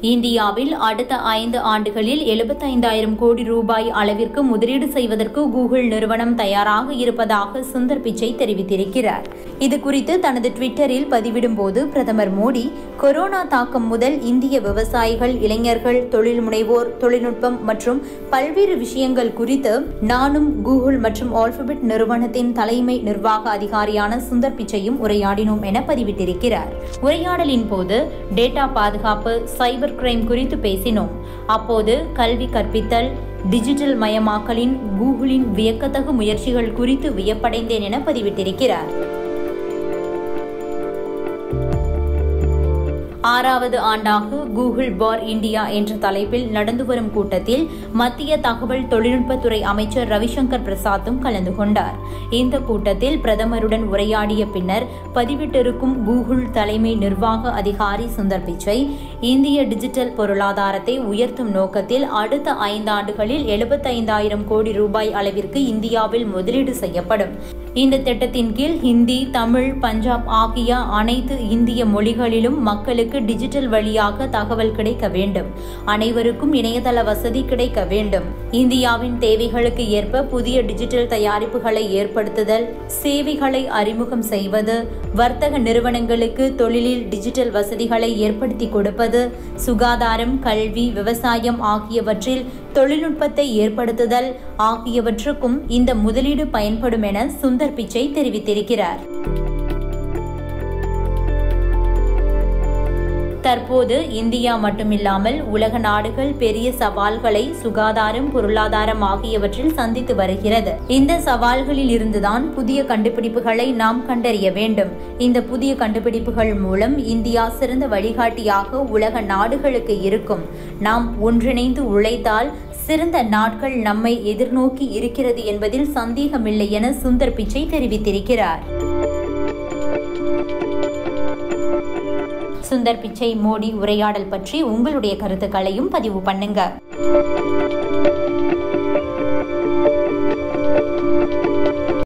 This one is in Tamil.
இந்தியாவில் அடுத்த ஐந்து ஆண்டுகளில் எழுபத்தைந்தாயிரம் கோடி ரூபாய் அளவிற்கு முதலீடு செய்வதற்கு கூகுள் நிறுவனம் தயாராக இருப்பதாக சுந்தர் பிச்சை தெரிவித்திருக்கிறார் இது குறித்து தனது ட்விட்டரில் பதிவிடும்போது பிரதமர் மோடி கொரோனா தாக்கம் முதல் இந்திய விவசாயிகள் இளைஞர்கள் தொழில் முனைவோர் தொழில்நுட்பம் மற்றும் பல்வேறு விஷயங்கள் குறித்து நானும் கூகுள் மற்றும் ஆல்பபெட் நிறுவனத்தின் தலைமை நிர்வாக அதிகாரியான சுந்தர் பிச்சையும் உரையாடினோம் என பதிவிட்டிருக்கிறார் உரையாடலின் போது டேட்டா பாதுகாப்பு சைபர் கிரைம் குறித்து பேசினோம் அப்போது கல்வி கற்பித்தல் டிஜிட்டல் மயமாக்கலின் கூகுளின் வியக்கத்தகு முயற்சிகள் குறித்து வியப்படைந்தேன் என பதிவிட்டிருக்கிறார் ஆறாவது ஆண்டாக கூகுள் பார் இந்தியா என்ற தலைப்பில் நடந்து வரும் கூட்டத்தில் மத்திய தகவல் தொழில்நுட்பத்துறை அமைச்சர் ரவிசங்கர் பிரசாத்தும் கலந்து கொண்டார் இந்த கூட்டத்தில் பிரதமருடன் உரையாடிய பின்னர் பதிவிட்டிருக்கும் கூகுள் தலைமை நிர்வாக அதிகாரி சுந்தர் பிச்சை இந்திய டிஜிட்டல் பொருளாதாரத்தை உயர்த்தும் நோக்கத்தில் அடுத்த ஐந்தாண்டுகளில் எழுபத்தைந்தாயிரம் கோடி ரூபாய் அளவிற்கு இந்தியாவில் முதலீடு செய்யப்படும் இந்த திட்டத்தின் கீழ் ஹிந்தி தமிழ் பஞ்சாப் ஆகிய அனைத்து இந்திய மொழிகளிலும் மக்களுக்கு டிஜிட்டல் வழியாக தகவல் கிடைக்க வேண்டும் அனைவருக்கும் இணையதள வசதி கிடைக்க வேண்டும் இந்தியாவின் தேவைகளுக்கு ஏற்ப புதிய டிஜிட்டல் தயாரிப்புகளை ஏற்படுத்துதல் சேவைகளை அறிமுகம் செய்வது வர்த்தக நிறுவனங்களுக்கு தொழிலில் டிஜிட்டல் வசதிகளை ஏற்படுத்தி கொடுப்பது சுகாதாரம் கல்வி விவசாயம் ஆகியவற்றில் தொழில்நுட்பத்தை ஏற்படுத்துதல் ஆகியவற்றுக்கும் இந்த முதலீடு பயன்படும் என சுந்தர் பிச்சை தெரிவித்திருக்கிறார் தற்போது இந்தியா மட்டுமில்லாமல் உலக நாடுகள் பெரிய சவால்களை சுகாதாரம் பொருளாதாரம் ஆகியவற்றில் சந்தித்து வருகிறது இந்த சவால்களில் இருந்துதான் புதிய கண்டுபிடிப்புகளை நாம் கண்டறிய வேண்டும் இந்த புதிய கண்டுபிடிப்புகள் மூலம் இந்தியா சிறந்த வழிகாட்டியாக உலக நாடுகளுக்கு இருக்கும் நாம் ஒன்றிணைந்து உழைத்தால் சிறந்த நாட்கள் நம்மை எதிர்நோக்கி இருக்கிறது என்பதில் சந்தேகமில்லை என சுந்தர் பிச்சை தெரிவித்திருக்கிறார் சுந்தர் பிச்சை மோடி உரையாடல் பற்றி உங்களுடைய கருத்துக்களையும் பதிவு பண்ணுங்க